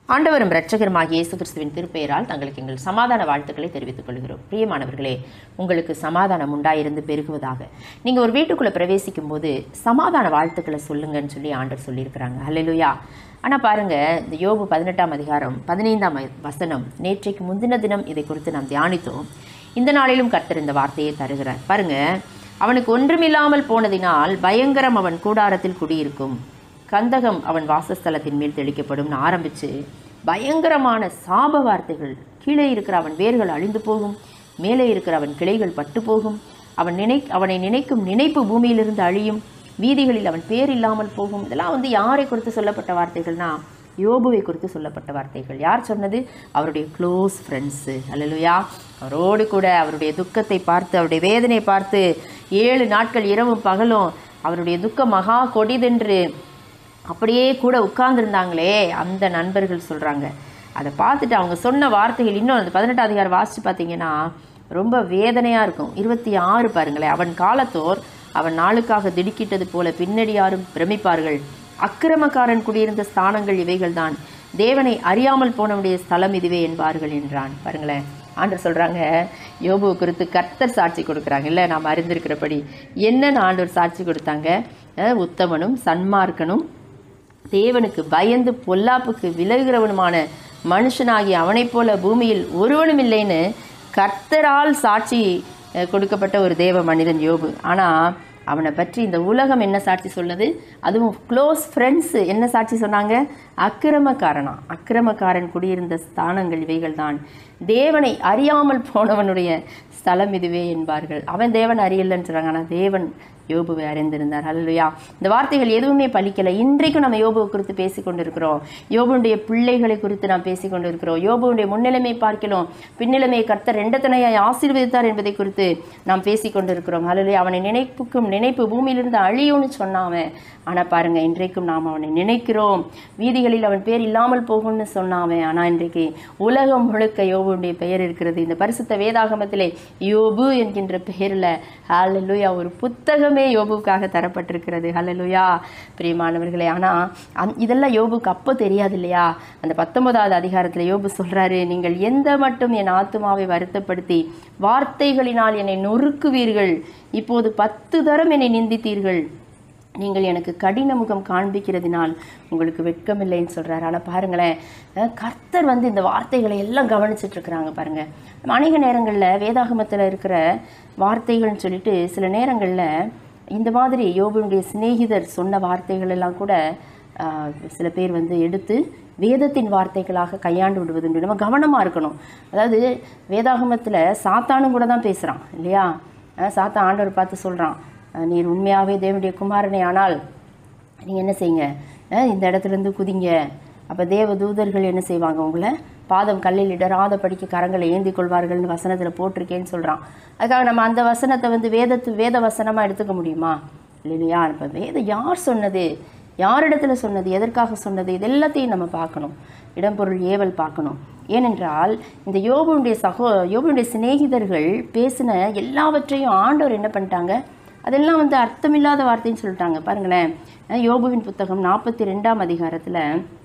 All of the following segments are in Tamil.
ஆண்டவரும் இரட்சகருமாகிய இயேசு கிறிஸ்துவின் திருப்பெயரால் தங்களுக்கு எங்கள் சமாதான வாழ்த்துக்களை தெரிவித்துக் கொள்கிறோம் பிரியமானவர்களே உங்களுக்கு சமாதானம் உண்டாயிருந்து பெருகுவதாக நீங்கள் ஒரு வீட்டுக்குள்ளே பிரவேசிக்கும் போது சமாதான வாழ்த்துக்களை சொல்லுங்கன்னு சொல்லி ஆண்டவர் சொல்லியிருக்கிறாங்க ஹalleluya ஆனால் பாருங்க இந்த யோபு பதினெட்டாம் அதிகாரம் பதினைந்தாம் வசனம் நேற்றைக்கு முந்தின தினம் இதை குறித்து நாம் தியானித்தோம் இந்த நாளிலும் கர்த்தர் இந்த வார்த்தையை தருகிறார் பாருங்க அவனுக்கு ஒன்றுமில்லாமல் போனதினால் பயங்கரம் அவன் கூடாரத்தில் குடியிருக்கும் கந்தகம் அவன் வாசஸ்தலத்தின் மேல் தெளிக்கப்படும்னு ஆரம்பித்து பயங்கரமான சாப வார்த்தைகள் கீழே இருக்கிற அவன் வேர்கள் அழிந்து போகும் மேலே இருக்கிற அவன் கிளைகள் பட்டு போகும் அவன் நினை அவனை நினைக்கும் நினைப்பு பூமியிலிருந்து அழியும் வீதிகளில் அவன் பேர் இல்லாமல் போகும் இதெல்லாம் வந்து யாரை குறித்து சொல்லப்பட்ட வார்த்தைகள்னா யோபுவை குறித்து சொல்லப்பட்ட வார்த்தைகள் யார் சொன்னது அவருடைய க்ளோஸ் ஃப்ரெண்ட்ஸு அல்லலுயா அவரோடு கூட அவருடைய துக்கத்தை பார்த்து அவருடைய வேதனை பார்த்து ஏழு நாட்கள் இரவும் பகலும் அவருடைய துக்கம் மகா கொடிதென்று அப்படியே கூட உட்கார்ந்துருந்தாங்களே அந்த நண்பர்கள் சொல்கிறாங்க அதை பார்த்துட்டு அவங்க சொன்ன வார்த்தைகள் இன்னும் அந்த பதினெட்டாம் அதிகாரம் வாசித்து பார்த்தீங்கன்னா ரொம்ப வேதனையாக இருக்கும் இருபத்தி ஆறு பாருங்களேன் அவன் காலத்தோர் அவன் நாளுக்காக திடுக்கிட்டது போல பின்னடி யாரும் பிரமிப்பார்கள் அக்கிரமக்காரன் குடியிருந்த ஸ்தானங்கள் இவைகள்தான் தேவனை அறியாமல் போனவனுடைய ஸ்தலம் இதுவே என்பார்கள் என்றான் பாருங்களேன் ஆண்டர் சொல்கிறாங்க யோபு குறித்து கர்த்தர் சாட்சி கொடுக்குறாங்க இல்லை நாம் அறிந்திருக்கிறபடி என்னென்னு ஆண்டவர் சாட்சி கொடுத்தாங்க அஹ் உத்தமனும் சன்மார்க்கனும் தேவனுக்கு பயந்து பொல்லாப்புக்கு விலகுகிறவனுமான மனுஷனாகி அவனைப் போல பூமியில் ஒருவனும் இல்லைன்னு கர்த்தரால் சாட்சி அஹ், கொடுக்கப்பட்ட ஒரு தேவ மனிதன் யோபு ஆனால் அவனை பற்றி இந்த உலகம் என்ன சாட்சி சொன்னது அதுவும் க்ளோஸ் ஃப்ரெண்ட்ஸு என்ன சாட்சி சொன்னாங்க அக்கிரமக்காரனா அக்கிரமக்காரன் குடியிருந்த ஸ்தானங்கள் இவைகள் தான் தேவனை அறியாமல் போனவனுடைய ஸ்தலம் இதுவே என்பார்கள் அவன் தேவன் அறியலன்னு சொல்கிறாங்க ஆனால் தேவன் யோபுவை அறிந்திருந்தார் ஹல்லுயா இந்த வார்த்தைகள் எதுவுமே பலிக்கலை இன்றைக்கும் நம்ம யோபுவை குறித்து பேசி கொண்டிருக்கிறோம் யோபுடைய பிள்ளைகளை குறித்து நாம் பேசி கொண்டிருக்கிறோம் யோபுடைய முன்னிலைமை பார்க்கிறோம் பின்னிலைமை கர்த்தர் ரெண்டு துணையாய் ஆசீர்வதித்தார் என்பதை குறித்து நாம் பேசி கொண்டிருக்கிறோம் ஹல்லுயா அவனை நினைப்புக்கும் நினைப்பு பூமியிலிருந்து அழியும்னு சொன்னாவன் ஆனால் பாருங்க இன்றைக்கும் நாம் அவனை நினைக்கிறோம் வீதிகளில் அவன் பேர் இல்லாமல் போகும்னு சொன்னாவன் ஆனால் இன்றைக்கு உலகம் முழுக்க யோபுடைய பெயர் இருக்கிறது இந்த பரிசுத்த வேதாகமத்திலே யோபு என்கின்ற பெயரில் ஹalleluya ஒரு புத்தகமே யோபுக்காக தரப்பட்டிருக்கிறது ஹalleluya பிரியமானவர்களே ஆனால் அந் இதெல்லாம் யோபுக்கு அப்போ தெரியாது இல்லையா அந்த பத்தொன்பதாவது அதிகாரத்தில் யோபு சொல்றாரு நீங்கள் எந்த மட்டும் என் ஆத்துமாவை வருத்தப்படுத்தி வார்த்தைகளினால் என்னை நொறுக்குவீர்கள் இப்போது பத்து தரம் என்னை நிந்தித்தீர்கள் நீங்கள் எனக்கு கடின முகம் காண்பிக்கிறதினால் உங்களுக்கு வெட்கமில்லைன்னு சொல்கிறாரு ஆனால் பாருங்களேன் அஹ் கர்த்தர் வந்து இந்த வார்த்தைகளை எல்லாம் கவனிச்சிட்டு இருக்கிறாங்க பாருங்க நம்ம அநேக நேரங்களில் வேதாகமத்தில் இருக்கிற வார்த்தைகள்னு சொல்லிட்டு சில நேரங்களில் இந்த மாதிரி யோபுடைய சிநேகிதர் சொன்ன வார்த்தைகள் எல்லாம் கூட ஆஹ், சில பேர் வந்து எடுத்து வேதத்தின் வார்த்தைகளாக கையாண்டு விடுவதுண்டு நம்ம கவனமாக இருக்கணும் அதாவது வேதாகமத்தில் சாத்தானும் கூட தான் பேசுகிறான் இல்லையா அஹ் சாத்தா ஆண்டவர் பார்த்து சொல்கிறான் நீர் உண்மையாகவே தேவனுடைய குமாரனே ஆனால் நீங்கள் என்ன செய்யுங்க அஹ் இந்த இடத்துலேருந்து குதிங்க அப்போ தேவ தூதர்கள் என்ன செய்வாங்க உங்களை பாதம் கல்லில் இடராத படிக்க கரங்களை ஏந்தி கொள்வார்கள்னு வசனத்தில் போட்டிருக்கேன்னு சொல்கிறான் அதுக்காக நம்ம அந்த வசனத்தை வந்து வேதத்து வேத வசனமாக எடுத்துக்க முடியுமா இல்லையா இப்போ வேதம் யார் சொன்னது யாரிடத்துல சொன்னது எதற்காக சொன்னது இது எல்லாத்தையும் நம்ம பார்க்கணும் இடம்பொருள் ஏவல் பார்க்கணும் ஏனென்றால் இந்த யோபுடைய சகோ யோபுடைய சிநேகிதர்கள் பேசின எல்லாவற்றையும் ஆண்டவர் என்ன பண்ணிட்டாங்க அதெல்லாம் வந்து அர்த்தமில்லாத வார்த்தைன்னு சொல்லிட்டாங்க பாருங்களேன் அஹ் யோபுவின் புத்தகம் நாற்பத்தி ரெண்டாம் அதிகாரத்தில்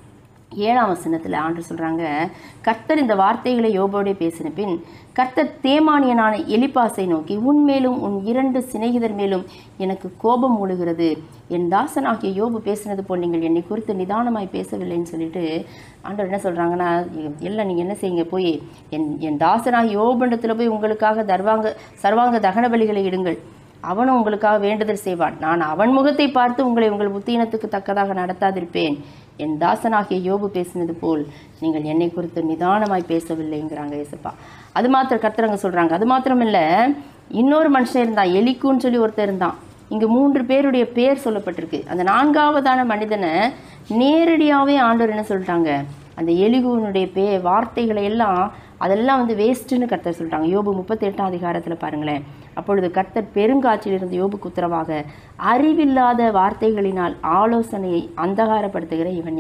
ஏழாம் வசனத்தில் ஆண்டு சொல்கிறாங்க கர்த்தர் இந்த வார்த்தைகளை யோபோடே பேசின பின் கர்த்தர் தேமானியனான எலிப்பாசை நோக்கி உன் மேலும் உன் இரண்டு சிநேகிதர் மேலும் எனக்கு கோபம் மூழுகிறது என் தாசனாகிய யோபு பேசினது போல் நீங்கள் என்னை குறித்து நிதானமாய் பேசவில்லைன்னு சொல்லிட்டு ஆண்டவர் என்ன சொல்கிறாங்கன்னா இல்லை நீங்கள் என்ன செய்யுங்க போய் என் என் தாசனாகிய யோபண்டத்தில் போய் உங்களுக்காக தர்வாங்க சர்வாங்க தகன பலிகளை இடுங்கள் அவனும் உங்களுக்காக வேண்டுதல் செய்வான் நான் அவன் முகத்தை பார்த்து உங்களை உங்கள் புத்தீனத்துக்கு தக்கதாக நடத்தாதிருப்பேன் என் தாசனாகிய யோபு பேசினது போல் நீங்கள் என்னை குறித்து நிதானமாய் பேசவில்லைங்கிறாங்க ஏசப்பா அது மாத்திரம் கத்துறவங்க சொல்கிறாங்க அது மாத்திரம் இல்லை இன்னொரு மனுஷன் இருந்தான் எலிக்குன்னு சொல்லி ஒருத்தர் இருந்தான் இங்கே மூன்று பேருடைய பேர் சொல்லப்பட்டிருக்கு அந்த நான்காவதான மனிதனை நேரடியாகவே ஆண்டவர் என்ன சொல்லிட்டாங்க அந்த எலிகுவனுடைய பே வார்த்தைகளை எல்லாம் அதெல்லாம் வந்து வேஸ்ட்டுன்னு கர்த்தர் சொல்லிட்டாங்க யோபு முப்பத்தி எட்டாம் அதிகாரத்தில் பாருங்களேன் அப்பொழுது கர்த்தர் பெருங்காற்றிலிருந்து யோபுக்கு உத்தரவாக அறிவில்லாத வார்த்தைகளினால் ஆலோசனையை அந்தகாரப்படுத்துகிற இவன் யார்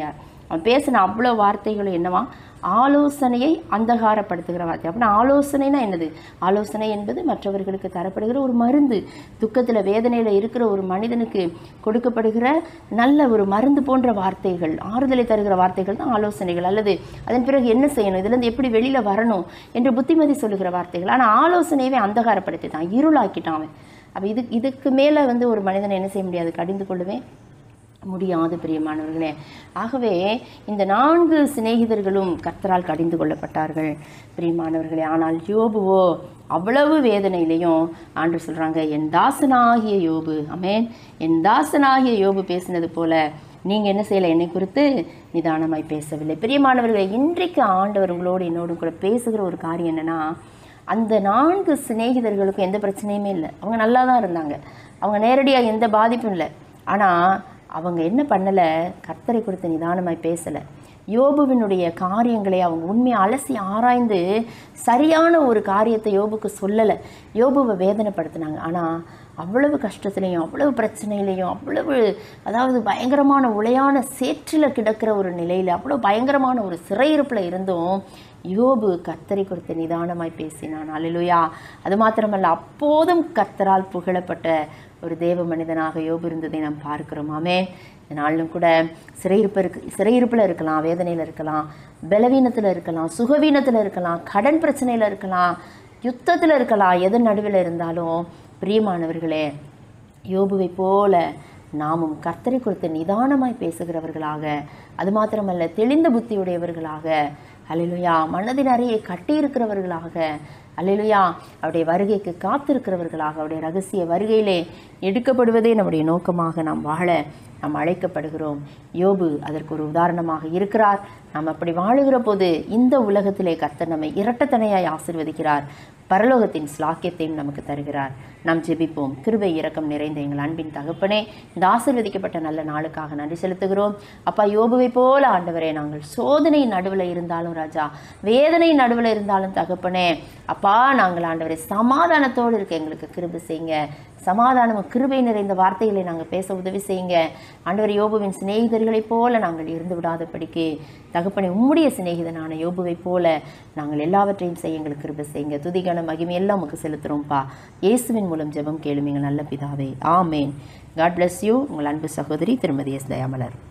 அவன் பேசின அவ்வளோ வார்த்தைகளும் என்னவா ஆலோசனையை அந்தகாரப்படுத்துகிற வார்த்தை அப்படின்னா ஆலோசனைனா என்னது ஆலோசனை என்பது மற்றவர்களுக்கு தரப்படுகிற ஒரு மருந்து துக்கத்தில் வேதனையில் இருக்கிற ஒரு மனிதனுக்கு கொடுக்கப்படுகிற நல்ல ஒரு மருந்து போன்ற வார்த்தைகள் ஆறுதலை தருகிற வார்த்தைகள் தான் ஆலோசனைகள் அல்லது அதன் பிறகு என்ன செய்யணும் இதுலேருந்து எப்படி வெளியில் வரணும் என்று புத்திமதி சொல்லுகிற வார்த்தைகள் ஆனால் ஆலோசனையவே அந்தகாரப்படுத்தி தான் இருளாக்கிட்டான் அவன் அப்போ இது இதுக்கு மேலே வந்து ஒரு மனிதனை என்ன செய்ய முடியாது கடிந்து கொள்ளவே முடியாது பிரியமானவர்களே ஆகவே இந்த நான்கு சிநேகிதர்களும் கர்த்தரால் கடிந்து கொள்ளப்பட்டார்கள் பிரியமானவர்களே ஆனால் யோபுவோ அவ்வளவு வேதனையிலையும் ஆண்டு சொல்றாங்க என் தாசனாகிய யோபு அமேன் என் தாசனாகிய யோபு பேசினது போல நீங்க என்ன செய்யலை என்னை குறித்து நிதானமாய் பேசவில்லை பிரியமானவர்களே இன்றைக்கு ஆண்டவர் உங்களோடு என்னோடும் கூட பேசுகிற ஒரு காரியம் என்னன்னா அந்த நான்கு சிநேகிதர்களுக்கும் எந்த பிரச்சனையுமே இல்லை அவங்க நல்லா தான் இருந்தாங்க அவங்க நேரடியாக எந்த பாதிப்பும் இல்லை ஆனால் அவங்க என்ன பண்ணலை கர்த்தரை குறித்து நிதானமாய் பேசலை யோபுவினுடைய காரியங்களை அவங்க உண்மையை அலசி ஆராய்ந்து சரியான ஒரு காரியத்தை யோபுக்கு சொல்லலை யோபுவை வேதனைப்படுத்தினாங்க ஆனால் அவ்வளவு கஷ்டத்துலேயும் அவ்வளவு பிரச்சனையிலையும் அவ்வளவு அதாவது பயங்கரமான உளையான சேற்றில் கிடக்கிற ஒரு நிலையில் அவ்வளோ பயங்கரமான ஒரு சிறையிருப்பில் இருந்தும் யோபு கர்த்தரை குறித்து நிதானமாய் பேசினான் அல்லேலூயா அது மாத்திரமல்ல அப்போதும் கர்த்தரால் புகழப்பட்ட ஒரு தேவ மனிதனாக யோபு இருந்ததை நாம் பார்க்கிறோம் ஆமே இந்த நாளிலும் கூட சிறையிருப்பு இருக்கு சிறையிருப்பில் இருக்கலாம் வேதனையில் இருக்கலாம் பலவீனத்தில் இருக்கலாம் சுகவீனத்தில் இருக்கலாம் கடன் பிரச்சனையில் இருக்கலாம் யுத்தத்தில் இருக்கலாம் எது நடுவில் இருந்தாலும் பிரியமானவர்களே யோபுவை போல நாமும் கர்த்தரை குறித்து நிதானமாய் பேசுகிறவர்களாக அது மாத்திரமல்ல தெளிந்த புத்தியுடையவர்களாக அல்லேலூயா மனதின் அறையை கட்டியிருக்கிறவர்களாக அல்லேலூயா அவருடைய வருகைக்கு காத்திருக்கிறவர்களாக அவருடைய ரகசிய வருகையிலே எடுக்கப்படுவதே நம்முடைய நோக்கமாக நாம் வாழ நாம் அழைக்கப்படுகிறோம் யோபு அதற்கு ஒரு உதாரணமாக இருக்கிறார் நாம் அப்படி வாழுகிற போது இந்த உலகத்திலே கர்த்தர் நம்மை இரட்டத்தனையாய் ஆசிர்வதிக்கிறார் பரலோகத்தின் ஸ்லாக்கியத்தையும் நமக்கு தருகிறார் நாம் ஜெபிப்போம் கிருபை இரக்கம் நிறைந்த எங்கள் அன்பின் தகப்பனே இந்த ஆசிர்வதிக்கப்பட்ட நல்ல நாளுக்காக நன்றி செலுத்துகிறோம் அப்பா யோபுவை போல ஆண்டவரே நாங்கள் சோதனை நடுவில் இருந்தாலும் ராஜா வேதனை நடுவில் இருந்தாலும் தகப்பனே அப்பா நாங்கள் ஆண்டவரே சமாதானத்தோடு இருக்க எங்களுக்கு கிருபை செய்யுங்க சமாதானமும் கிருபை நிறைந்த வார்த்தைகளை நாங்கள் பேச உதவி செய்யுங்க ஆண்டவர் யோபுவின் சிநேகிதர்களைப் போல நாங்கள் இருந்து விடாதபடிக்கு தகப்பனை உம்முடைய சிநேகிதனான யோபுவைப் போல நாங்கள் எல்லாவற்றையும் செய்ய எங்களுக்கு கிருபை செய்யுங்க துதிகன மகிமை எல்லாம் உமக்கு செலுத்துகிறோம்ப்பா இயேசுவின் மூலம் ஜெபம் கேளும் எங்கள் நல்ல பிதாவே ஆமேன் காட் bless யூ உங்கள் அன்பு சகோதரி திருமதி எஸ் தயாமலர்